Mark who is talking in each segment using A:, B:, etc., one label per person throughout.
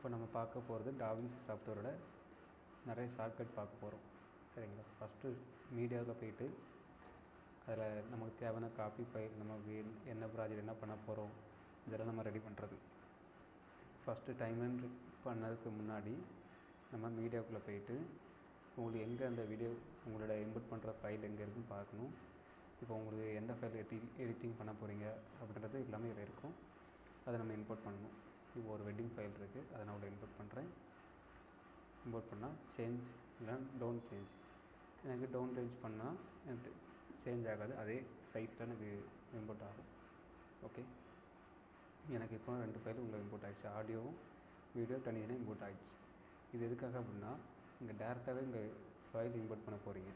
A: இப்போ நம்ம பார்க்க போகிறது டாவின்சி சாஃப்ட்வேரோட நிறைய ஷார்ட்கட் பார்க்க போகிறோம் சரிங்களா ஃபஸ்ட்டு மீடியாவில் போயிட்டு அதில் நமக்கு தேவையான காப்பி ஃபைல் நமக்கு என்ன ப்ராஜெக்ட் என்ன பண்ண போகிறோம் இதெல்லாம் நம்ம ரெடி பண்ணுறது ஃபஸ்ட்டு டைம்லைன் பண்ணதுக்கு முன்னாடி நம்ம மீடியாவுக்குள்ளே போயிட்டு உங்களுக்கு எங்கே அந்த வீடியோ உங்களோட இன்புட் பண்ணுற ஃபைல் எங்கே இருக்குன்னு பார்க்கணும் இப்போ உங்களுக்கு எந்த ஃபைல் எடி எடிட்டிங் பண்ண போகிறீங்க அப்படின்றது எல்லாமே இதில் இருக்கும் அதை நம்ம இன்போர்ட் பண்ணணும் இப்போ ஒரு வெட்டிங் ஃபைல் இருக்குது அதை நான் உள்ள இன்போர்ட் பண்ணுறேன் இம்போர்ட் பண்ணால் சேஞ்ச் இல்லை டவுன் சேஞ்ச் எனக்கு டவுன் சேஞ்ச் பண்ணால் எனக்கு சேஞ்ச் ஆகாது அதே சைஸில் எனக்கு இம்போர்ட் ஆகும் ஓகே எனக்கு இப்போ ரெண்டு ஃபைலும் உள்ள இம்போர்ட் ஆகிடுச்சு ஆடியோவும் வீடியோ தனித்தனியாக இம்போர்ட் ஆகிடுச்சு இது எதுக்காக அப்படின்னா இங்கே டேரெக்டாகவே இங்கே ஃபைல் இம்போர்ட் பண்ண போகிறீங்க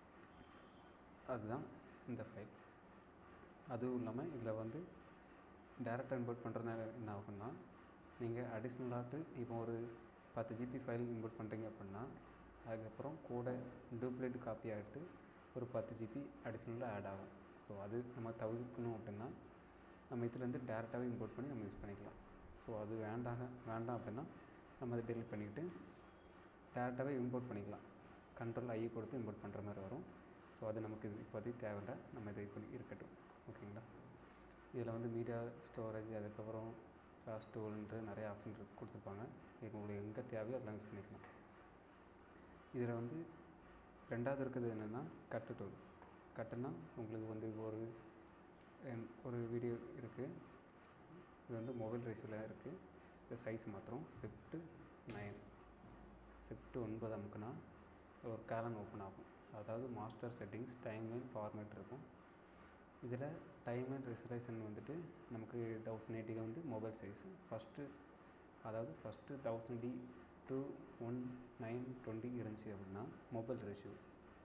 A: அதுதான் இந்த ஃபைல் அதுவும் இல்லாமல் இதில் வந்து டேரெக்டாக இம்போர்ட் பண்ணுறதுனால என்ன ஆகும்னா நீங்கள் அடிஷ்னலாட்டு இப்போ ஒரு பத்து ஜிபி ஃபைல் இம்போர்ட் பண்ணுறீங்க அப்படின்னா அதுக்கப்புறம் கூட டூப்ளிகேட் காப்பி ஆகிட்டு ஒரு பத்து ஜிபி அடிஷ்னலாக ஆட் ஆகும் ஸோ அது நம்ம தவிர்க்கணும் அப்படின்னா நம்ம இதுலேருந்து டேரெக்டாகவே இம்போர்ட் பண்ணி நம்ம யூஸ் பண்ணிக்கலாம் ஸோ அது வேண்டாங்க வேண்டாம் அப்படின்னா நம்ம அதை டெலிட் பண்ணிக்கிட்டு டேரெக்டாகவே இம்போர்ட் பண்ணிக்கலாம் கண்ட்ரோல் ஐ கொடுத்து இம்போர்ட் பண்ணுற மாதிரி வரும் ஸோ அது நமக்கு இது இப்போதைக்கு தேவையில்லை நம்ம இதை இப்படி இருக்கட்டும் ஓகேங்களா இதில் வந்து மீடியா ஸ்டோரேஜ் அதுக்கப்புறம் கிளாஸ் டூல்ன்ட்டு நிறைய ஆப்ஷன் இருக்கு கொடுத்துருப்பாங்க இது உங்களுக்கு எங்கே தேவையோ அதெல்லாம் யூஸ் பண்ணிக்கலாம் இதில் வந்து ரெண்டாவது இருக்கிறது என்னென்னா கட்டு டூல் கட்டுனா உங்களுக்கு வந்து ஒரு ஒரு வீடியோ இருக்குது இது வந்து மொபைல் ரேஷியோவில் இருக்குது இது சைஸ் மாத்திரம் ஷிஃப்ட்டு நைன் ஷிஃப்ட்டு ஒன்பது அமுக்குனா ஒரு கேலன் ஓப்பன் ஆகும் அதாவது மாஸ்டர் செட்டிங்ஸ் டைம்லைன் ஃபார்மேட் இருக்கும் இதில் டைம்லைன் ரெசலேஷன் வந்துட்டு நமக்கு தௌசண்ட் எயிட்டியில் வந்து மொபைல் சைஸு ஃபஸ்ட்டு அதாவது ஃபஸ்ட்டு தௌசண்ட் டி டூ ஒன் நைன் டுவெண்ட்டி இருந்துச்சு அப்படின்னா மொபைல் ரேஷியோ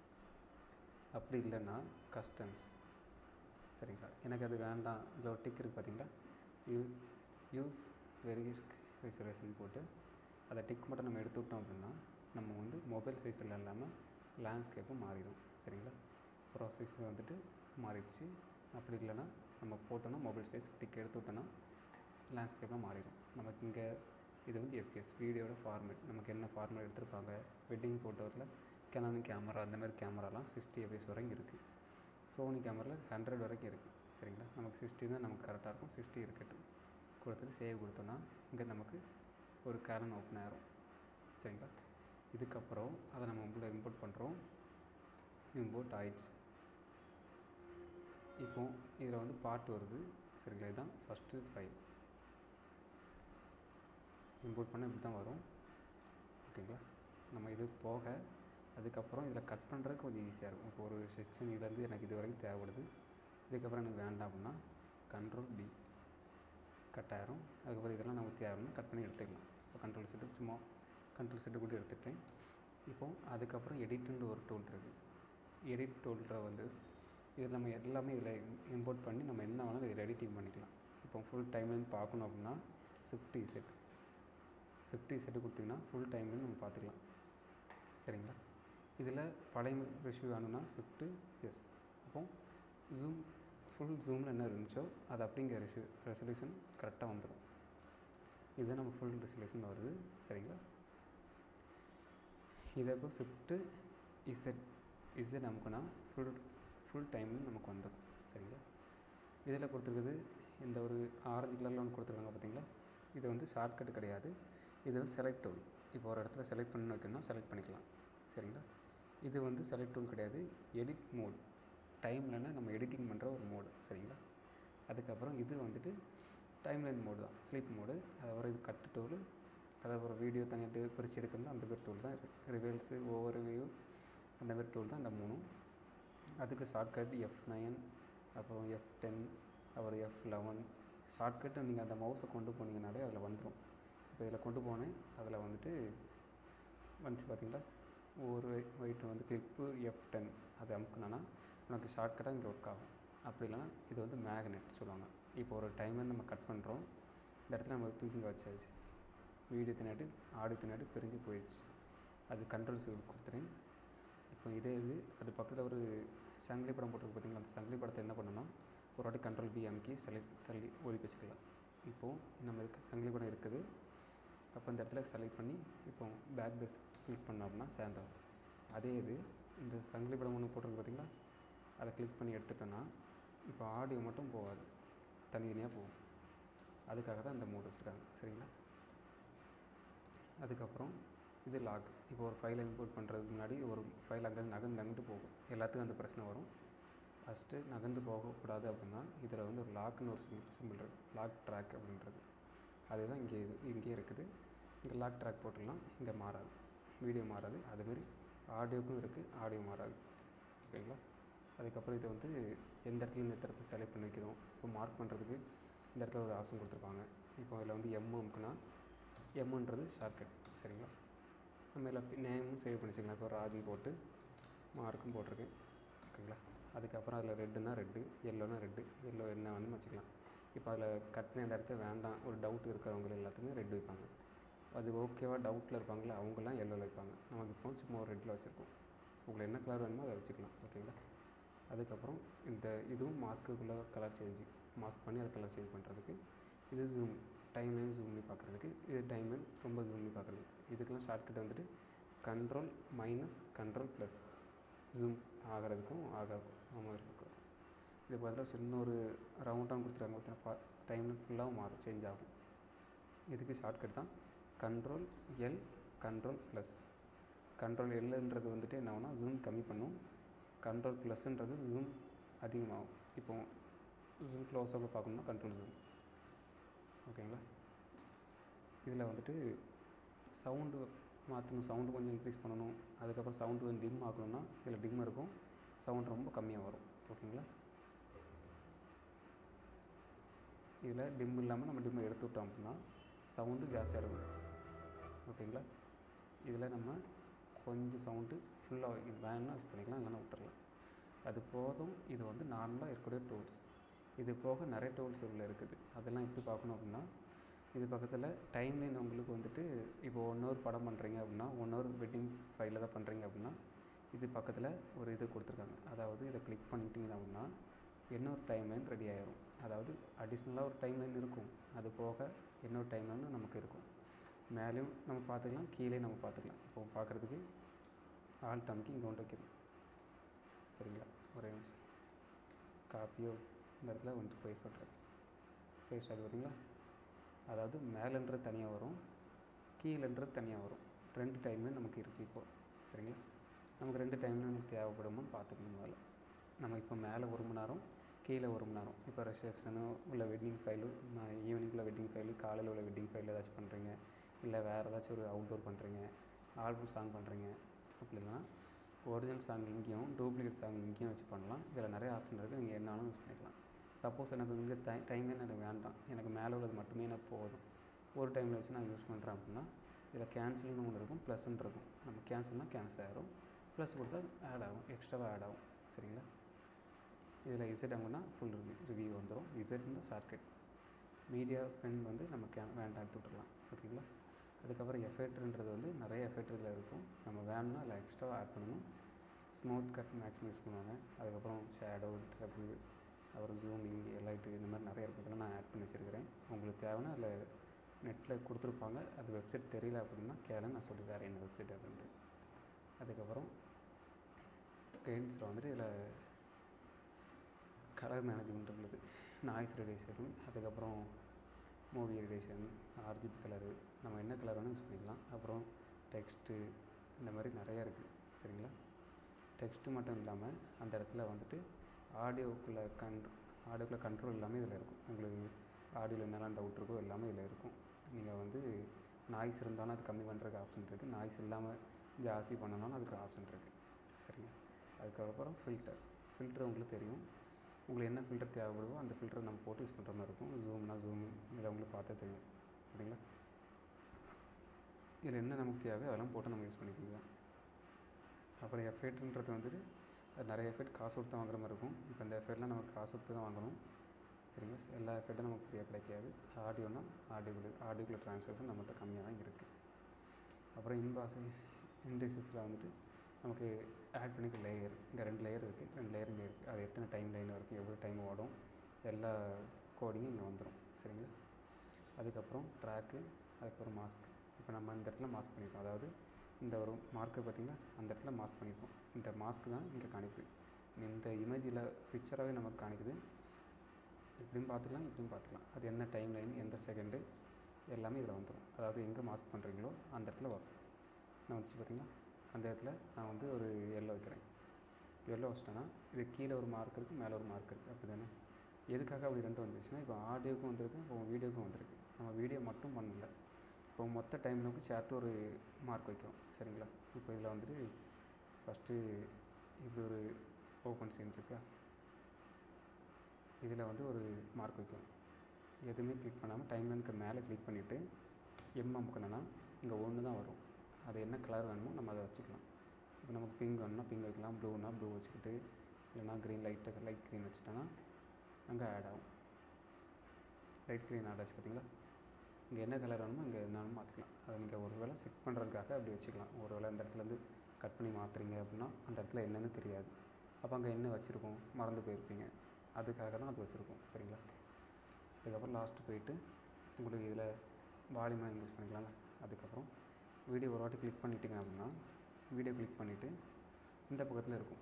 A: அப்படி இல்லைன்னா கஸ்டம்ஸ் சரிங்களா எனக்கு அது வேண்டாம் இதில் ஒரு டிக் இருக்குது பார்த்தீங்களா யூ யூஸ் வெரி ரிசர்வேஷன் போட்டு அதை டிக் மட்டும் நம்ம எடுத்து விட்டோம் அப்படின்னா நம்ம வந்து மொபைல் சைஸில் இல்லாமல் லேண்ட்ஸ்கேப்பும் மாறிடும் சரிங்களா ப்ராசஸ் வந்துட்டு மாறிடுச்சு அப்படி இல்லைன்னா நம்ம போட்டோன்னா மொபைல் சைஸ் டிக் எடுத்து விட்டோன்னா லேண்ட்ஸ்கேப்பாக மாறிடும் நமக்கு இங்கே இது வந்து எஃப்எஸ் வீடியோட ஃபார்மேட் நமக்கு என்ன ஃபார்மேட் எடுத்திருப்பாங்க வெட்டிங் ஃபோட்டோவில் கெனான் கேமரா அந்த மாதிரி கேமராலாம் சிக்ஸ்டி எஃப்எஸ் வரைக்கும் இருக்குது சோனி கேமராவில் ஹண்ட்ரட் வரைக்கும் இருக்குது சரிங்களா நமக்கு சிக்ஸ்டி தான் நமக்கு கரெக்டாக இருக்கும் சிக்ஸ்டி இருக்கட்டும் கொடுத்துட்டு சேவ் கொடுத்தோன்னா இங்கே நமக்கு ஒரு கேலன் ஓப்பன் ஆயிரும் சரிங்களா இதுக்கப்புறம் அதை நம்ம உள்ள இம்போர்ட் பண்ணுறோம் இம்போர்ட் ஆயிடுச்சு இப்போ இதில் வந்து பாட்டு வருது சரிங்களா இதுதான் ஃபஸ்ட்டு ஃபைல் இம்போர்ட் பண்ண இப்படி தான் வரும் ஓகேங்களா நம்ம இது போக அதுக்கப்புறம் இதில் கட் பண்ணுறதுக்கு கொஞ்சம் ஈஸியாக இருக்கும் இப்போ ஒரு செக்ஷன் இதுலேருந்து எனக்கு இது வரைக்கும் தேவைப்படுது இதுக்கப்புறம் எனக்கு வேண்டாம் அப்படின்னா கண்ட்ரோல் பி கட் ஆயிரும் அதுக்கப்புறம் இதெல்லாம் நமக்கு தேவைன்னா கட் பண்ணி எடுத்துக்கலாம் இப்போ கண்ட்ரோல் செட்டு சும்மா கண்ட்ரோல் செட்டு கூட எடுத்துட்டேன் இப்போது அதுக்கப்புறம் எடிட்டுன்ற ஒரு டூல் இருக்குது எடிட் டூல்ன்ற வந்து இதில் நம்ம எல்லாமே இதில் இம்போர்ட் பண்ணி நம்ம என்ன வேணாலும் இதில் எடிட்டிங் பண்ணிக்கலாம் இப்போ ஃபுல் டைம்லைன் பார்க்கணும் அப்படின்னா ஷிஃப்டி செட் ஷிஃப்டி செட்டு கொடுத்திங்கன்னா ஃபுல் டைம்லைன் நம்ம பார்த்துக்கலாம் சரிங்களா இதில் பழைய ரிஷ்யூ வேணும்னா ஷிஃப்ட்டு எஸ் அப்போ ஜூம் ஃபுல் ஜூமில் என்ன இருந்துச்சோ அது அப்படிங்கிற ரெசு ரெசல்யூஷன் கரெக்டாக வந்துடும் இதுதான் நம்ம ஃபுல் ரெசல்யூஷன் வருது சரிங்களா இதை இப்போ ஷிஃப்ட்டு இசட் இசட் நமக்குன்னா ஃபுல் ஃபுல் டைம்னு நமக்கு வந்துடும் சரிங்களா இதில் கொடுத்துருக்குது இந்த ஒரு ஆரஞ்சு கலரில் ஒன்று கொடுத்துருக்காங்க பார்த்தீங்களா இது வந்து ஷார்ட்கட் கிடையாது இது வந்து செலக்ட் டூல் இப்போ ஒரு இடத்துல செலக்ட் பண்ணி வைக்கணும்னா செலக்ட் பண்ணிக்கலாம் சரிங்களா இது வந்து செலக்ட் டூல் கிடையாது எடிட் மோட் டைம்லன்னா நம்ம எடிட்டிங் பண்ணுற ஒரு மோடு சரிங்களா அதுக்கப்புறம் இது வந்துட்டு டைம்லைன் மோடு தான் ஸ்லீப் மோடு அதுக்கப்புறம் இது கட்டு டூலு அதுக்கப்புறம் வீடியோ தனியாட்டு பிரித்து எடுக்கணும் அந்த மாதிரி டூல் தான் ரிவேல்ஸு ஓவர் வியூ அந்த மாதிரி டூல் தான் இந்த மூணும் அதுக்கு ஷார்ட்கட் எஃப் நைன் அப்புறம் எஃப் டென் அப்புறம் எஃப் லெவன் ஷார்ட்கட்டு நீங்கள் அந்த மவுஸை கொண்டு போனீங்கனாலே அதில் வந்துடும் இப்போ இதில் கொண்டு போனேன் அதில் வந்துட்டு வந்துச்சு பார்த்தீங்களா ஒரு வெயிட் வந்து கிளிப்பு எஃப் டென் அது அமுக்குனா உனக்கு ஷார்ட்கட்டாக இங்கே ஒர்க் ஆகும் அப்படி இல்லைனா இது வந்து மேக்னெட் சொல்லுவாங்க இப்போ ஒரு டைம் நம்ம கட் பண்ணுறோம் இந்த இடத்துல நம்ம தூக்கி இங்கே வச்சாச்சு வீடியோ தினாட்டு ஆடியோ தினாட்டு பிரிஞ்சு போயிடுச்சு அது கண்ட்ரோல் சீட் கொடுத்துறேன் இப்போ இதே இது அது பக்கத்தில் ஒரு சங்கிலி படம் போட்டிருக்கு பார்த்தீங்களா அந்த சங்கிலி படத்தை என்ன பண்ணணும்னா ஒரு வாட்டி கண்ட்ரோல் பி அமுக்கி செலக்ட் தள்ளி ஒதுக்கி வச்சுக்கலாம் இப்போது நம்ம இதுக்கு சங்கிலி படம் இருக்குது அப்போ இந்த இடத்துல செலக்ட் பண்ணி இப்போ பேக் பேஸ் கிளிக் பண்ணோம் அப்படின்னா சேர்ந்தோம் அதே இது இந்த சங்கிலி படம் ஒன்று போட்டிருக்கு பார்த்தீங்களா அதை கிளிக் பண்ணி எடுத்துட்டோன்னா இப்போ ஆடியோ மட்டும் போகாது தனித்தனியாக போகும் அதுக்காக தான் இந்த மோட் வச்சுருக்காங்க சரிங்களா அதுக்கப்புறம் இது லாக் இப்போ ஒரு ஃபைலை இம்போர்ட் பண்ணுறதுக்கு முன்னாடி ஒரு ஃபைல் அங்கேருந்து நகர்ந்து நகர்ந்து போகும் எல்லாத்துக்கும் அந்த பிரச்சனை வரும் ஃபஸ்ட்டு நகர்ந்து போகக்கூடாது அப்படின்னா இதில் வந்து ஒரு லாக்னு ஒரு சிம்பிள் சிம்பிள் இருக்குது லாக் ட்ராக் அப்படின்றது அதுதான் இங்கே இது இங்கேயே இருக்குது இங்கே லாக் ட்ராக் போட்டுடலாம் இங்கே மாறாது வீடியோ மாறாது அதுமாரி ஆடியோக்கும் இருக்குது ஆடியோ மாறாது ஓகேங்களா அதுக்கப்புறம் இதை வந்து எந்த இடத்துல இந்த இடத்துல செலக்ட் பண்ணி வைக்கணும் இப்போ மார்க் பண்ணுறதுக்கு இந்த இடத்துல ஒரு ஆப்ஷன் கொடுத்துருப்பாங்க இப்போ இதில் வந்து எம் அமுக்குனா எம்முன்றது ஷார்ட்கட் சரிங்களா நம்ம இதில் நேமும் சேவ் பண்ணி வச்சுக்கலாம் இப்போ ராஜுன்னு போட்டு மார்க்கும் போட்டிருக்கேன் ஓகேங்களா அதுக்கப்புறம் அதில் ரெட்டுனா ரெட்டு எல்லோனா ரெட்டு எல்லோ என்ன வேணும்னு வச்சுக்கலாம் இப்போ அதில் கட் பண்ணி அந்த இடத்த வேண்டாம் ஒரு டவுட் இருக்கிறவங்க எல்லாத்துக்குமே ரெட் வைப்பாங்க அது ஓகேவா டவுட்டில் இருப்பாங்களே அவங்கெல்லாம் எல்லோவில் வைப்பாங்க நமக்கு இப்போ சும்மா ஒரு ரெட்டில் வச்சுருக்கோம் உங்களுக்கு என்ன கலர் வேணுமோ அதை வச்சுக்கலாம் ஓகேங்களா அதுக்கப்புறம் இந்த இதுவும் மாஸ்க்குள்ளே கலர் சேஞ்சு மாஸ்க் பண்ணி அதை கலர் சேஞ்ச் பண்ணுறதுக்கு இது ஜூம் டைம் லைன் ஜூம் பண்ணி பார்க்குறதுக்கு இது டைம் லைன் ரொம்ப ஜூம் பண்ணி பார்க்குறதுக்கு இதுக்கெல்லாம் ஷார்ட்கட் வந்துட்டு control minus control plus zoom ஆகிறதுக்கும் ஆகாமல் இருக்கும் இது பதிலாக சின்ன ஒரு ரவுண்டாக கொடுத்துருக்காங்க பார்த்தீங்கன்னா டைம் லைன் ஃபுல்லாகவும் மாறும் சேஞ்ச் ஆகும் இதுக்கு ஷார்ட்கட் தான் control L control plus control எல்லுன்றது வந்துட்டு என்ன ஆகும்னா ஜூம் கம்மி பண்ணும் கண்ட்ரோல் ப்ளஸ்ன்றது ஜூம் அதிகமாகும் இப்போ ஜூம் க்ளோஸாக பார்க்கணும்னா கண்ட்ரோல் ஜூம் ஓகேங்களா இதில் வந்துட்டு சவுண்டு மாற்றணும் சவுண்டு கொஞ்சம் இன்க்ரீஸ் பண்ணணும் அதுக்கப்புறம் சவுண்டு கொஞ்சம் டிம் ஆகணும்னா இதில் டிம் இருக்கும் சவுண்ட் ரொம்ப கம்மியாக வரும் ஓகேங்களா இதில் டிம் இல்லாமல் நம்ம டிம்மை எடுத்து விட்டோம் அப்படின்னா சவுண்டு ஜாஸ்தியாக இருக்கும் ஓகேங்களா இதில் நம்ம கொஞ்சம் சவுண்டு ஃபுல்லாக இது வேணும்னா யூஸ் பண்ணிக்கலாம் இல்லைன்னா விட்டுறலாம் அது போதும் இது வந்து நார்மலாக இருக்கக்கூடிய டூல்ஸ் இது போக நிறைய டூல்ஸ் இதில் இருக்குது அதெல்லாம் எப்படி பார்க்கணும் அப்படின்னா இது பக்கத்தில் டைம்லைன் உங்களுக்கு வந்துட்டு இப்போ ஒன் ஹவர் படம் பண்ணுறீங்க அப்படின்னா ஒன் ஹவர் வெட்டிங் ஃபைலில் தான் பண்ணுறீங்க அப்படின்னா இது பக்கத்தில் ஒரு இது கொடுத்துருக்காங்க அதாவது இதை கிளிக் பண்ணிட்டீங்க அப்படின்னா இன்னொரு டைம்லைன் ரெடி ஆயிரும் அதாவது அடிஷ்னலாக ஒரு டைம்லைன் இருக்கும் அது போக இன்னொரு டைம்லைன் நமக்கு இருக்கும் மேலேயும் நம்ம பார்த்துக்கலாம் கீழே நம்ம பார்த்துக்கலாம் இப்போ பார்க்குறதுக்கு ஆல் டம்க்கு இங்கே கொண்டு வைக்கிறோம் சரிங்களா ஒரே நிமிஷம் காப்பியோ இந்த இடத்துல வந்துட்டு பேஸ்ட் பண்ணுறேன் பேஸ்ட் ஆகுது பார்த்தீங்களா அதாவது மேலேன்றது தனியாக வரும் கீழேன்றது தனியாக வரும் ரெண்டு டைம்லைன் நமக்கு இருக்குது இப்போது சரிங்களா நமக்கு ரெண்டு டைம்லைன் நமக்கு தேவைப்படுமான்னு பார்த்துக்கணும் முதல்ல நம்ம இப்போ மேலே ஒரு மணி நேரம் கீழே ஒரு மணி நேரம் இப்போ ரிசப்ஷனு உள்ள வெட்டிங் ஃபைலு ஈவினிங்குள்ள வெட்டிங் ஃபைலு காலையில் உள்ள வெட்டிங் ஃபைல் ஏதாச்சும் பண்ணுறீங்க இல்லை வேறு ஏதாச்சும் ஒரு அவுட்டோர் பண்ணுறீங்க ஆல்பம் சாங் பண்ணுறீங்க அப்படி இல்லைன்னா ஒரிஜினல் சாங் இங்கேயும் டூப்ளிகேட் சாங் இங்கேயும் வச்சு பண்ணலாம் இதில் நிறைய ஆப்ஷன் இருக்குது நீங்கள் என்ன வேணாலும் யூஸ் பண்ணிக்கலாம் சப்போஸ் எனக்கு இங்கே டை டைமே எனக்கு வேண்டாம் எனக்கு மேலே உள்ளது மட்டுமே எனக்கு போதும் ஒரு டைமில் வச்சு நான் யூஸ் பண்ணுறேன் அப்படின்னா இதில் கேன்சல்னு ஒன்று இருக்கும் ப்ளஸ்ன்னு இருக்கும் நம்ம கேன்சல்னால் கேன்சல் ஆகிரும் ப்ளஸ் கொடுத்தா ஆட் ஆகும் எக்ஸ்ட்ராவாக ஆட் ஆகும் சரிங்களா இதில் இசட் அங்கன்னா ஃபுல் ரிவ்யூ ரிவ்யூ வந்துடும் இசட்னு ஷார்ட்கட் மீடியா பென் வந்து நம்ம கே வேண்டாம் எடுத்து விட்டுறலாம் ஓகேங்களா அதுக்கப்புறம் எஃபெக்ட்ன்றது வந்து நிறைய எஃபெக்ட் இதில் இருக்கும் நம்ம வேணும்னா அதில் எக்ஸ்ட்ராவாக ஆட் பண்ணணும் ஸ்மூத் கட் மேக்ஸிமம் யூஸ் பண்ணுவாங்க அதுக்கப்புறம் ஷேடோ ட்ரபிள் அப்புறம் ஜூமிங் எலைட்டு இந்த மாதிரி நிறைய இருக்கிறதுல நான் ஆட் பண்ணி வச்சுருக்கிறேன் உங்களுக்கு தேவைன்னா அதில் நெட்டில் கொடுத்துருப்பாங்க அது வெப்சைட் தெரியல அப்படின்னா கேளு நான் சொல்லி தரேன் என்ன வெப்சைட் அப்படின்ட்டு அதுக்கப்புறம் கெயின்ஸில் வந்துட்டு இதில் கலர் மேனேஜ்மெண்ட் உள்ளது நாய்ஸ் ரெடியூஷன் அதுக்கப்புறம் மூவி ரெடியூஷன் ஆர்ஜிபி கலரு நம்ம என்ன கலர் வேணால் யூஸ் பண்ணிக்கலாம் அப்புறம் டெக்ஸ்ட்டு இந்த மாதிரி நிறையா இருக்குது சரிங்களா டெக்ஸ்ட்டு மட்டும் இல்லாமல் அந்த இடத்துல வந்துட்டு ஆடியோக்குள்ளே கன் ஆடியோக்குள்ளே கண்ட்ரோல் எல்லாமே இதில் இருக்கும் உங்களுக்கு ஆடியோவில் என்னெல்லாம் டவுட் இருக்கோ எல்லாமே இதில் இருக்கும் நீங்கள் வந்து நாய்ஸ் இருந்தாலும் அது கம்மி பண்ணுறதுக்கு ஆப்ஷன் இருக்குது நாய்ஸ் இல்லாமல் ஜாஸ்தி பண்ணனாலும் அதுக்கு ஆப்ஷன் இருக்குது சரிங்க அதுக்கப்புறம் ஃபில்டர் ஃபில்டர் உங்களுக்கு தெரியும் உங்களுக்கு என்ன ஃபில்டர் தேவைப்படுதோ அந்த ஃபில்டரை நம்ம போட்டு யூஸ் பண்ணுற மாதிரி இருக்கும் ஜூம்னா ஜூம் இதில் உங்களுக்கு பார்த்தா தெரியும் சரிங்களா இதில் என்ன நமக்கு தேவையோ அதெல்லாம் போட்டு நம்ம யூஸ் பண்ணிக்கலாம் அப்புறம் எஃபெக்ட்ன்றது வந்துட்டு அது நிறைய எஃபெக்ட் காசு கொடுத்து தான் வாங்குற மாதிரி இருக்கும் இப்போ இந்த எஃபெக்ட்லாம் நமக்கு காசு கொடுத்து தான் வாங்கணும் சரிங்களா எல்லா எஃபெக்ட்டும் நமக்கு ஃப்ரீயாக கிடைக்காது ஆடியோனா ஆடியோக்குள்ள ஆடியோக்குள்ள ட்ரான்ஸ்லேஷன் நம்மகிட்ட கம்மியாக தான் இருக்குது அப்புறம் இன்பாஸ் இன்டிசஸில் வந்துட்டு நமக்கு ஆட் பண்ணிக்க லேயர் இங்கே ரெண்டு லேயர் இருக்குது ரெண்டு லேயர் இங்கே இருக்குது அது எத்தனை டைம் லைன் இருக்குது எவ்வளோ டைம் ஓடும் எல்லா கோடிங்கும் இங்கே வந்துடும் சரிங்களா அதுக்கப்புறம் ட்ராக்கு அதுக்கப்புறம் மாஸ்க் இப்போ நம்ம இந்த இடத்துல மாஸ்க் பண்ணியிருக்கோம் அதாவது இந்த ஒரு மார்க்கை பார்த்திங்கன்னா அந்த இடத்துல மாஸ்க் பண்ணியிருக்கோம் இந்த மாஸ்க் தான் இங்கே காணிக்குது இந்த இமேஜில் பிக்சராகவே நமக்கு காணிக்குது இப்படியும் பார்த்துக்கலாம் இப்படியும் பார்த்துக்கலாம் அது என்ன டைம் லைன் எந்த செகண்டு எல்லாமே இதில் வந்துடும் அதாவது எங்கே மாஸ்க் பண்ணுறீங்களோ அந்த இடத்துல வரும் நான் வந்துச்சு பார்த்தீங்களா அந்த இடத்துல நான் வந்து ஒரு எல்லோ வைக்கிறேன் எல்லோ வச்சிட்டேன்னா இது கீழே ஒரு மார்க் இருக்குது மேலே ஒரு மார்க் இருக்குது அப்படி தானே எதுக்காக அப்படி ரெண்டு வந்துச்சுன்னா இப்போ ஆடியோக்கும் வந்திருக்கு இப்போ வீடியோக்கும் வந்திருக்கு நம்ம வீடியோ மட்டும் பண்ணல இப்போ மொத்த டைம் நோக்கி சேர்த்து ஒரு மார்க் வைக்கிறோம் சரிங்களா இப்போ இதில் வந்துட்டு ஃபஸ்ட்டு இப்படி ஒரு ஓப்பன் சீன் இருக்கா இதில் வந்து ஒரு மார்க் வைக்கும் எதுவுமே கிளிக் பண்ணாமல் டைம்லைனுக்கு மேலே கிளிக் பண்ணிவிட்டு எம் அமுக்கணுன்னா இங்கே ஒன்று தான் வரும் அது என்ன கலர் வேணுமோ நம்ம அதை வச்சுக்கலாம் இப்போ நமக்கு பிங்க் வேணும்னா பிங்க் வைக்கலாம் ப்ளூனா ப்ளூ வச்சுக்கிட்டு இல்லைனா க்ரீன் லைட்டு லைட் க்ரீன் வச்சுட்டோன்னா அங்கே ஆட் ஆகும் லைட் க்ரீன் ஆட் ஆச்சு பார்த்தீங்களா இங்கே என்ன கலர் வேணுமோ இங்கே என்னாலும் மாற்றிக்கலாம் அதை நீங்கள் ஒரு வேளை செட் பண்ணுறதுக்காக அப்படி வச்சுக்கலாம் ஒரு வேளை இந்த இடத்துலேருந்து கட் பண்ணி மாற்றுறீங்க அப்படின்னா அந்த இடத்துல என்னென்னு தெரியாது அப்போ அங்கே என்ன வச்சுருக்கோம் மறந்து போயிருப்பீங்க அதுக்காக தான் அது வச்சுருக்கோம் சரிங்களா அதுக்கப்புறம் லாஸ்ட்டு போயிட்டு உங்களுக்கு இதில் வால்யூமாக இன்க்ரீஸ் பண்ணிக்கலாம்ல அதுக்கப்புறம் வீடியோ ஒரு வாட்டி கிளிக் பண்ணிட்டீங்க அப்படின்னா வீடியோ கிளிக் பண்ணிவிட்டு இந்த பக்கத்தில் இருக்கும்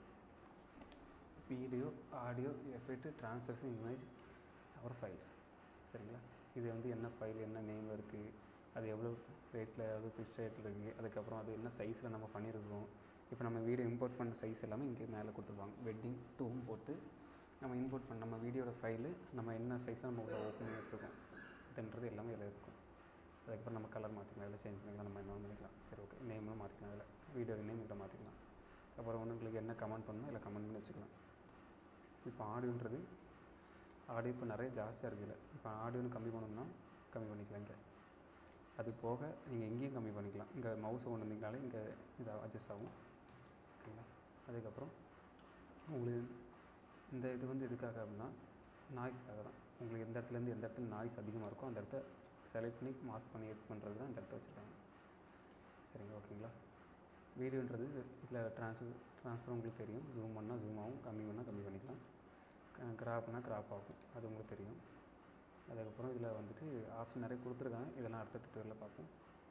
A: video audio effect transaction image அப்புறம் ஃபைல்ஸ் சரிங்களா இது வந்து என்ன ஃபைல் என்ன நேம் இருக்குது அது எவ்வளோ ரேட்டில் எவ்வளோ ஃபிக்ஸ் ரேட்டில் இருக்குது அதுக்கப்புறம் அது என்ன சைஸில் நம்ம பண்ணியிருக்கோம் இப்போ நம்ம வீடியோ இம்போர்ட் பண்ண சைஸ் எல்லாமே இங்கே மேலே கொடுத்துருவாங்க வெட்டிங் டூவும் போட்டு நம்ம இம்போர்ட் பண்ண நம்ம வீடியோட ஃபைலு நம்ம என்ன சைஸில் நம்ம உள்ள ஓப்பன் பண்ணி வச்சுருக்கோம் இதுன்றது எல்லாமே இதில் இருக்கும் அதுக்கப்புறம் நம்ம கலர் மாற்றிக்கலாம் இதில் சேஞ்ச் பண்ணிக்கலாம் நம்ம என்ன பண்ணிக்கலாம் சரி ஓகே நேம்லாம் மாற்றிக்கலாம் இதில் வீடியோ நேம் இதில் மாற்றிக்கலாம் அப்புறம் ஒன்று உங்களுக்கு என்ன கமெண்ட் பண்ணணும் இதில் கமெண்ட் பண்ணி வச்சுக்கலாம் இப்போ ஆடியோன்றது ஆடியோ இப்போ நிறைய ஜாஸ்தியாக இருக்குது இப்போ ஆடியோன்னு கம்மி பண்ணணும்னா கம்மி பண்ணிக்கலாம் இங்கே அது போக நீங்கள் எங்கேயும் கம்மி பண்ணிக்கலாம் இங்கே மவுஸை கொண்டு வந்தீங்கனாலே இங்கே இதாக அட்ஜஸ்ட் ஆகும் ஓகேங்களா அதுக்கப்புறம் உங்களுக்கு இந்த இது வந்து எதுக்காக அப்படின்னா நாய்ஸ்க்காக தான் உங்களுக்கு எந்த இடத்துலேருந்து எந்த இடத்துல நாய்ஸ் அதிகமாக இருக்கோ அந்த இடத்த செலக்ட் பண்ணி மாஸ்க் பண்ணி இது பண்ணுறது தான் இந்த இடத்த வச்சுருக்காங்க சரிங்க ஓகேங்களா வீடியோன்றது இதில் ட்ரான்ஸ்ஃபர் ட்ரான்ஸ்ஃபர் உங்களுக்கு தெரியும் ஜூம் பண்ணால் ஜூம் ஆகும் கம்மி பண்ணால் கம்மி பண்ணிக்கலாம் கிராப்னா கிராப் ஆகும் அது உங்களுக்கு தெரியும் அதுக்கப்புறம் இதில் வந்துட்டு ஆப்ஷன் நிறைய கொடுத்துருக்காங்க இதெல்லாம் அடுத்த டுட்டோரியலில் பார்ப்போம்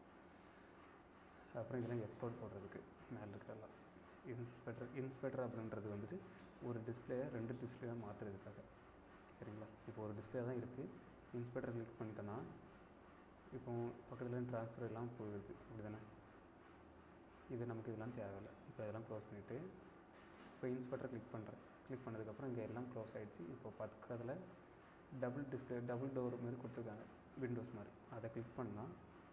A: அப்புறம் இதெல்லாம் எக்ஸ்போர்ட் போடுறதுக்கு மேலே இருக்கிறதெல்லாம் இன்ஸ்பெக்டர் இன்ஸ்பெக்டர் அப்படின்றது வந்துட்டு ஒரு டிஸ்பிளேயை ரெண்டு டிஸ்பிளேயாக மாற்றுறதுக்காக சரிங்களா இப்போ ஒரு டிஸ்பிளே தான் இருக்குது இன்ஸ்பெக்டர் கிளிக் பண்ணிட்டோன்னா இப்போ பக்கத்தில் ட்ரான்ஸ்ஃபர் எல்லாம் போயிடுது அப்படி தானே இது நமக்கு இதெல்லாம் தேவையில்லை இப்போ இதெல்லாம் க்ளோஸ் பண்ணிவிட்டு இப்போ இன்ஸ்பெக்டர் கிளிக் பண்ணுறேன் கிளிக் பண்ணதுக்கப்புறம் இங்கே எல்லாம் க்ளோஸ் ஆகிடுச்சு இப்போ பக்கத்தில் டபுள் டிஸ்பிளே டபுள் டோர் மாதிரி கொடுத்துருக்காங்க விண்டோஸ் மாதிரி அதை கிளிக் பண்ணால்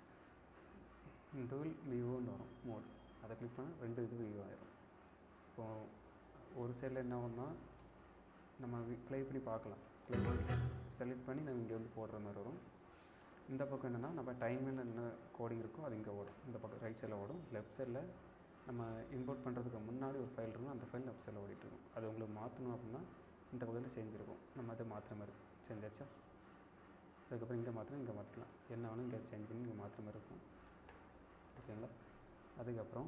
A: டுவெல் விவோன்னு வரும் மோட் அதை கிளிக் பண்ணால் ரெண்டு இது விவோ ஆயிரும் இப்போது ஒரு சைடில் என்ன ஆகும்னா நம்ம ப்ளே பண்ணி பார்க்கலாம் ப்ளே பண்ணி செலக்ட் பண்ணி நம்ம இங்கே வந்து போடுற மாதிரி வரும் இந்த பக்கம் என்னென்னா நம்ம டைமில் என்ன கோடிங் இருக்கோ அது இங்கே ஓடும் இந்த பக்கம் ரைட் சைடில் ஓடும் லெஃப்ட் சைடில் நம்ம இம்போர்ட் பண்ணுறதுக்கு முன்னாடி ஒரு ஃபைல் இருக்கும் அந்த ஃபைல் லெஃப்ட் சைடில் ஓடிட்டுருக்கும் அது உங்களுக்கு மாற்றணும் அப்படின்னா இந்த பக்கத்தில் செஞ்சுருக்கும் நம்ம அதை மாற்றுற மாதிரி செஞ்சாச்சா அதுக்கப்புறம் இங்கே மாற்றணும் இங்கே மாற்றிக்கலாம் என்ன வேணும் இங்கே சேஞ்ச் பண்ணி இங்கே மாற்றுற மாதிரி இருக்கும் ஓகேங்களா அதுக்கப்புறம்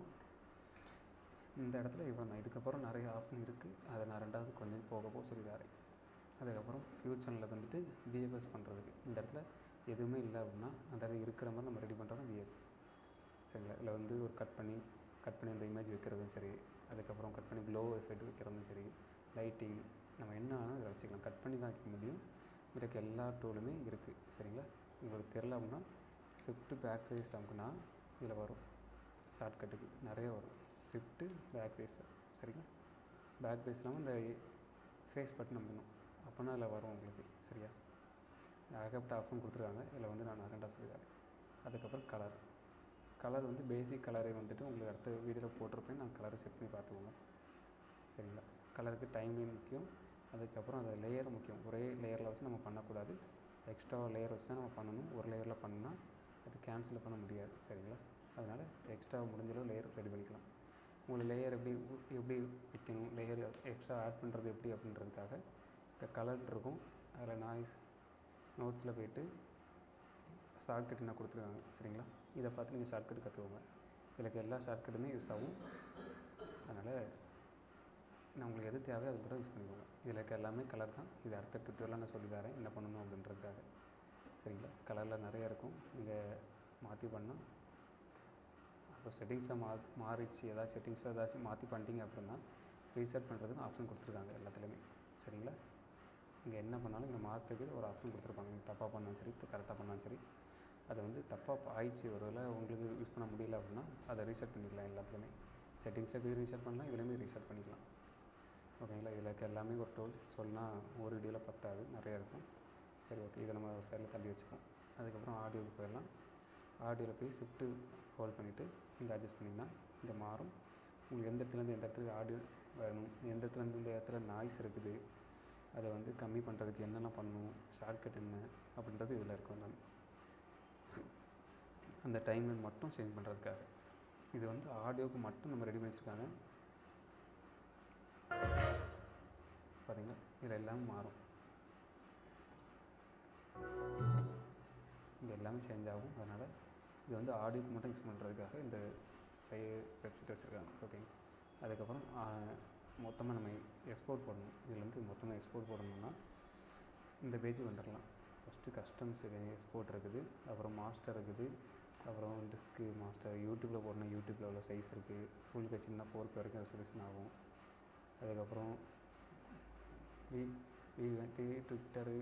A: இந்த இடத்துல இவ்வளோ தான் இதுக்கப்புறம் நிறைய ஆப்ஷன் இருக்குது அதை நான் ரெண்டாவது கொஞ்சம் போக போக சொல்லி தரேன் அதுக்கப்புறம் ஃப்யூச்சரில் வந்துட்டு விஎஃப்எஸ் பண்ணுறதுக்கு இந்த இடத்துல எதுவுமே இல்லை அப்படின்னா அந்த இடத்துல இருக்கிற மாதிரி நம்ம ரெடி பண்ணுறோம் விஎஃப்எஸ் சரிங்களா இதில் வந்து ஒரு கட் பண்ணி கட் பண்ணி அந்த இமேஜ் வைக்கிறதும் சரி அதுக்கப்புறம் கட் பண்ணி க்ளோ எஃபெக்ட் வைக்கிறதும் சரி லைட்டிங் நம்ம என்ன வேணாலும் இதில் வச்சுக்கலாம் கட் பண்ணி தான் வைக்க முடியும் இதுக்கு எல்லா டூலுமே இருக்குது சரிங்களா உங்களுக்கு தெரில அப்படின்னா ஷிஃப்ட்டு பேக் ஃபேஸ் அமுக்குனா இதில் வரும் ஷார்ட்கட்டுக்கு நிறைய வரும் ஷிஃப்ட்டு பேக் ஃபேஸ் சரிங்களா பேக் ஃபேஸ் இல்லாமல் இந்த ஃபேஸ் பட்டன் அமுக்கணும் அப்போனா அதில் வரும் உங்களுக்கு சரியா ஏகப்பட்ட ஆப்ஷன் கொடுத்துருக்காங்க இதில் வந்து நான் ரெண்டாக சொல்லித்தரேன் அதுக்கப்புறம் கலர் கலர் வந்து பேசிக் கலரே வந்துட்டு உங்களுக்கு அடுத்த வீடியோவில் போட்டிருப்பேன் நான் கலரை செட் பண்ணி பார்த்துக்கோங்க சரிங்களா கலருக்கு டைமிங் முக்கியம் அதுக்கப்புறம் அந்த லேயர் முக்கியம் ஒரே லேயரில் வச்சு நம்ம பண்ணக்கூடாது எக்ஸ்ட்ரா லேயர் வச்சு தான் நம்ம பண்ணணும் ஒரு லேயரில் பண்ணால் அது கேன்சல் பண்ண முடியாது சரிங்களா அதனால் எக்ஸ்ட்ரா முடிஞ்சளவு லேயர் ரெடி பண்ணிக்கலாம் உங்களுக்கு லேயர் எப்படி எப்படி வைக்கணும் லேயர் எக்ஸ்ட்ரா ஆட் பண்ணுறது எப்படி அப்படின்றதுக்காக இந்த கலர் இருக்கும் அதில் நாய்ஸ் நோட்ஸில் போயிட்டு ஷார்ட்கட் என்ன கொடுத்துருக்காங்க சரிங்களா இதை பார்த்து நீங்கள் ஷார்ட்கட் கற்றுக்கோங்க இதில் எல்லா ஷார்ட்கட்டுமே யூஸ் ஆகும் அதனால் நான் உங்களுக்கு எது தேவையோ அது கூட யூஸ் பண்ணிக்கோங்க இதில் இருக்க எல்லாமே கலர் தான் இது அடுத்த டுட்டோரியலாக நான் சொல்லி தரேன் என்ன பண்ணணும் அப்படின்றதுக்காக சரிங்களா கலரில் நிறைய இருக்கும் நீங்கள் மாற்றி பண்ணால் இப்போ செட்டிங்ஸை மா மாறிச்சு ஏதாச்சும் செட்டிங்ஸில் ஏதாச்சும் மாற்றி பண்ணிட்டீங்க அப்படின்னா ரீசெட் பண்ணுறதுக்கு ஆப்ஷன் கொடுத்துருக்காங்க எல்லாத்துலேயுமே சரிங்களா இங்கே என்ன பண்ணாலும் இங்கே மாற்றுறதுக்கு ஒரு ஆப்ஷன் கொடுத்துருப்பாங்க நீங்கள் தப்பாக பண்ணாலும் சரி கரெக்டாக பண்ணாலும் சரி அது வந்து தப்பாக ஆயிடுச்சு ஒரு வேளை உங்களுக்கு யூஸ் பண்ண முடியல அப்படின்னா அதை ரீசெட் பண்ணிக்கலாம் எல்லாத்துலேயுமே செட்டிங்ஸில் போய் ரீசெட் பண்ணலாம் இதுலேயுமே ரீசெட் பண்ணிக்கலாம் ஓகேங்களா இதில் இருக்க எல்லாமே ஒரு டோல் சொன்னால் ஒரு வீடியோவில் பத்தாது நிறையா இருக்கும் சரி ஓகே இதை நம்ம ஒரு சைடில் தள்ளி வச்சுப்போம் அதுக்கப்புறம் ஆடியோவுக்கு போயிடலாம் ஆடியோவில் போய் ஷிஃப்ட்டு ஹோல்ட் பண்ணிவிட்டு இங்கே அட்ஜஸ்ட் பண்ணிங்கன்னா இங்கே மாறும் உங்களுக்கு எந்த இடத்துலேருந்து எந்த இடத்துக்கு ஆடியோ வேணும் எந்த இடத்துலேருந்து இந்த இடத்துல நாய்ஸ் இருக்குது அதை வந்து கம்மி பண்ணுறதுக்கு என்னென்ன பண்ணணும் ஷார்ட்கட் என்ன அப்படின்றது இதில் இருக்கும் எல்லாமே அந்த டைம்லைன் மட்டும் சேஞ்ச் பண்ணுறதுக்காக இது வந்து ஆடியோவுக்கு மட்டும் நம்ம ரெடி பண்ணி வச்சுருக்காங்க பார்த்தீங்களா இதில் எல்லாமே மாறும் இங்கே எல்லாமே சேஞ்ச் ஆகும் அதனால் இது வந்து ஆடியோக்கு மட்டும் யூஸ் பண்ணுறதுக்காக இந்த சை வெப்சைட் வச்சுருக்காங்க ஓகேங்க அதுக்கப்புறம் மொத்தமாக நம்ம எக்ஸ்போர்ட் பண்ணணும் இதில் வந்து மொத்தமாக எக்ஸ்போர்ட் போடணும்னா இந்த பேஜ் வந்துடலாம் ஃபஸ்ட்டு கஸ்டம்ஸ் எக்ஸ்போர்ட் இருக்குது அப்புறம் மாஸ்டர் இருக்குது அப்புறம் டிஸ்க்கு மாஸ்டர் யூடியூப்பில் போடணும் யூடியூப்பில் உள்ள சைஸ் இருக்குது ஃபுல் கட்சின்னா ஃபோர்க்கு வரைக்கும் ரெசல்யூஷன் ஆகும் அதுக்கப்புறம் வி வி வந்துட்டு ட்விட்டரு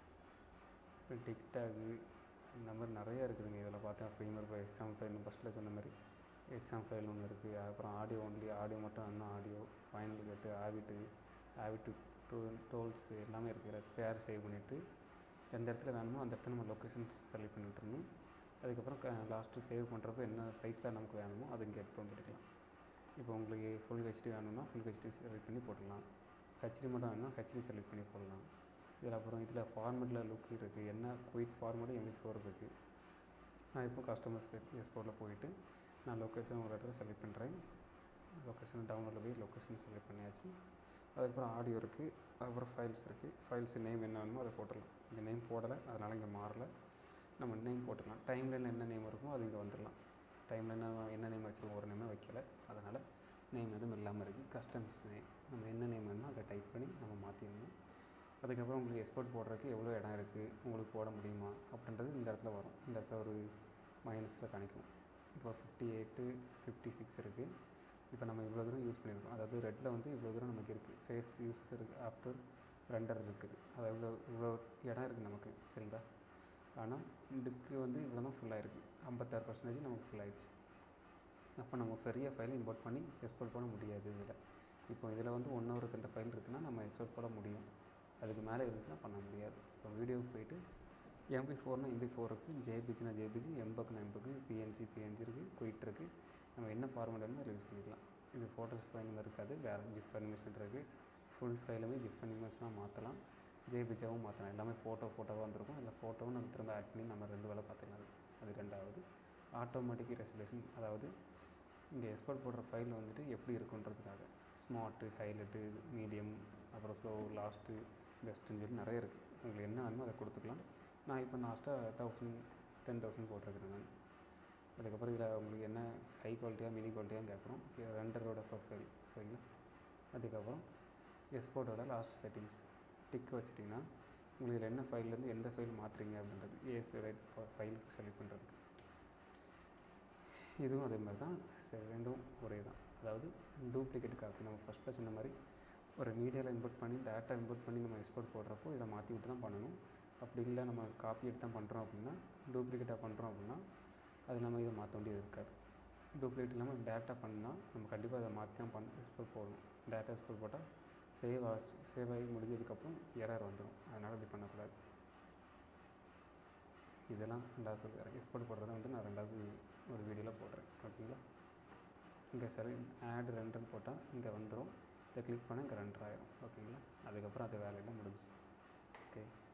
A: டிக்டாக்கு இந்த மாதிரி நிறையா இருக்குதுங்க இதில் பார்த்தா ஃப்ரீமர் இப்போ எக்ஸாம் ஃபைல் ஃபஸ்ட்டில் சொன்ன மாதிரி எக்ஸாம் ஃபைல் ஒன்று இருக்குது அப்புறம் ஆடியோ ஒன்லி ஆடியோ மட்டும் இன்னும் ஆடியோ ஃபைனல் கட்டு ஆவிட்டு ஆவிட்டு டூ டோல்ஸ் எல்லாமே இருக்குது பேர் சேவ் பண்ணிவிட்டு எந்த இடத்துல வேணுமோ அந்த இடத்துல நம்ம லொக்கேஷன் செலக்ட் பண்ணி விட்டுறணும் அதுக்கப்புறம் க லாஸ்ட்டு சேவ் பண்ணுறப்ப என்ன சைஸில் நமக்கு வேணுமோ அது இங்கே எட் பண்ணிக்கலாம் இப்போ உங்களுக்கு ஃபுல் ஹெச்டி வேணும்னா ஃபுல் ஹெச்டி செலக்ட் பண்ணி போட்டுடலாம் ஹெச்டி மட்டும் வேணும்னா ஹெச்டி செலக்ட் பண்ணி போடலாம் இதில் அப்புறம் இதில் ஃபார்மெட்டில் லுக் இருக்குது என்ன குயிக் ஃபார்மெட்டு எம்பி ஃபோர் இருக்குது நான் இப்போ கஸ்டமர்ஸ் எக்ஸ்போர்ட்டில் போயிட்டு நான் லொக்கேஷன் ஒரு இடத்துல செலக்ட் பண்ணுறேன் லொக்கேஷன் டவுன்லோடில் போய் லொக்கேஷன் செலக்ட் பண்ணியாச்சு அதுக்கப்புறம் ஆடியோ இருக்குது அப்புறம் ஃபைல்ஸ் இருக்குது ஃபைல்ஸ் நேம் என்ன வேணுமோ அதை போட்டுடலாம் இங்கே நேம் போடலை அதனால் இங்கே மாறல நம்ம நேம் போட்டுடலாம் டைம்லைனில் என்ன நேம் இருக்குமோ அது இங்கே வந்துடலாம் டைம்லைன் என்ன நேம் வச்சுருக்கோம் ஒரு நேமே வைக்கல அதனால் நேம் எதுவும் இல்லாமல் இருக்குது கஸ்டம்ஸ் நேம் நம்ம என்ன நேம் வேணுமோ அதை டைப் பண்ணி நம்ம மாற்றிடணும் அதுக்கப்புறம் உங்களுக்கு எக்ஸ்போர்ட் போடுறதுக்கு எவ்வளோ இடம் இருக்குது உங்களுக்கு போட முடியுமா அப்படின்றது இந்த இடத்துல வரும் இந்த இடத்துல ஒரு மைனஸில் காணிக்கும் இப்போ ஃபிஃப்டி எயிட்டு ஃபிஃப்டி சிக்ஸ் இருக்குது இப்போ நம்ம இவ்வளோ தூரம் யூஸ் பண்ணியிருக்கோம் அதாவது ரெட்டில் வந்து இவ்வளோ தூரம் நமக்கு இருக்குது ஃபேஸ் யூஸஸ் இருக்குது ஆஃப்டர் ரெண்டர் இருக்குது அதாவது இவ்வளோ இவ்வளோ இடம் இருக்குது நமக்கு சரிங்களா ஆனால் டிஸ்க்கு வந்து இவ்வளோ தான் ஃபுல்லாக இருக்குது ஐம்பத்தாறு பர்சன்டேஜ் நமக்கு ஃபுல் ஆயிடுச்சு அப்போ நம்ம பெரிய ஃபைலை இம்போர்ட் பண்ணி எக்ஸ்போர்ட் பண்ண முடியாது இதில் இப்போ இதில் வந்து ஒன் ஹவருக்கு இந்த ஃபைல் இருக்குன்னா நம்ம எக்ஸ்போர்ட் பண்ண முடியும் அதுக்கு மேலே இருந்துச்சுன்னா பண்ண முடியாது இப்போ வீடியோவுக்கு போயிட்டு எம்பி ஃபோர்னா எம்பி ஃபோர் இருக்குது ஜேபிஜினா ஜேபிஜி எம்பக்குனா எம்பக்கு பிஎன்ஜி பிஎன்ஜி இருக்குது குயிட் இருக்குது நம்ம என்ன ஃபார்மேட் வேணுமோ அதில் யூஸ் பண்ணிக்கலாம் இது ஃபோட்டோஸ் ஃபைல் இருக்காது வேறு ஜிஃப் அனிமேஷன் இருக்குது ஃபுல் ஃபைலுமே ஜிஃப் அனிமேஷனாக மாற்றலாம் ஜேபிஜாவும் மாற்றலாம் எல்லாமே ஃபோட்டோ ஃபோட்டோவாக வந்திருக்கும் இல்லை ஃபோட்டோவும் நம்ம திரும்ப ஆட் பண்ணி நம்ம ரெண்டு வேலை பார்த்துக்கலாம் அது அது ரெண்டாவது ஆட்டோமேட்டிக் ரெசல்யூஷன் அதாவது இங்கே எக்ஸ்போர்ட் போடுற ஃபைல் வந்துட்டு எப்படி இருக்குன்றதுக்காக ஸ்மார்ட்டு ஹைலைட்டு மீடியம் அப்புறம் ஸ்லோ லாஸ்ட்டு பெஸ்ட்டுன்னு சொல்லி நிறைய இருக்குது உங்களுக்கு என்ன வேணுமோ அதை கொடுத்துக்கலாம் நான் இப்போ லாஸ்ட்டாக தௌசண்ட் டென் தௌசண்ட் போட்டிருக்கிறேன் நான் அதுக்கப்புறம் இதில் உங்களுக்கு என்ன ஹை குவாலிட்டியாக மினி குவாலிட்டியாக கேட்குறோம் ரெண்டரோட ப்ரொஃபைல் சரிங்களா அதுக்கப்புறம் எக்ஸ்போர்ட்டோட லாஸ்ட் செட்டிங்ஸ் டிக் வச்சிட்டிங்கன்னா உங்களுக்கு இதில் என்ன ஃபைல்லேருந்து எந்த ஃபைல் மாற்றுறீங்க அப்படின்றது ஏஸ் ரைட் ஃபைல் செலக்ட் பண்ணுறதுக்கு இதுவும் அதே மாதிரி தான் சரி ரெண்டும் ஒரே தான் அதாவது டூப்ளிகேட் காப்பி நம்ம ஃபஸ்ட்டில் சொன்ன மாதிரி ஒரு மீடியாவில் இம்போர்ட் பண்ணி டேட்டா இம்போர்ட் பண்ணி நம்ம எக்ஸ்போர்ட் போடுறப்போ இதை மாற்றி விட்டு தான் பண்ணணும் அப்படி இல்லை நம்ம காப்பி எடுத்து தான் பண்ணுறோம் அப்படின்னா டூப்ளிகேட்டாக பண்ணுறோம் அப்படின்னா அது நம்ம இதை மாற்ற வேண்டியது இருக்காது டூப்ளிகேட் இல்லாமல் டேட்டா பண்ணால் நம்ம கண்டிப்பாக அதை மாற்றி தான் பண்ண எக்ஸ்போர்ட் போடணும் டேட்டா எக்ஸ்போர்ட் போட்டால் சேவ் ஆச்சு சேவ் ஆகி முடிஞ்சதுக்கப்புறம் எரர் வந்துடும் அதனால் அப்படி பண்ணக்கூடாது இதெல்லாம் ரெண்டாவது சொல்லித்தரேன் எக்ஸ்போர்ட் போடுறத வந்து நான் ரெண்டாவது ஒரு வீடியோவில் போடுறேன் ஓகேங்களா இங்கே சரி ஆட் ரெண்டுன்னு போட்டால் இங்கே வந்துடும் இதை கிளிக் பண்ணால் இங்கே ரெண்டர் ஆயிரும் ஓகேங்களா அதுக்கப்புறம் அது வேலையெல்லாம் முடிஞ்சுச்சு ஓகே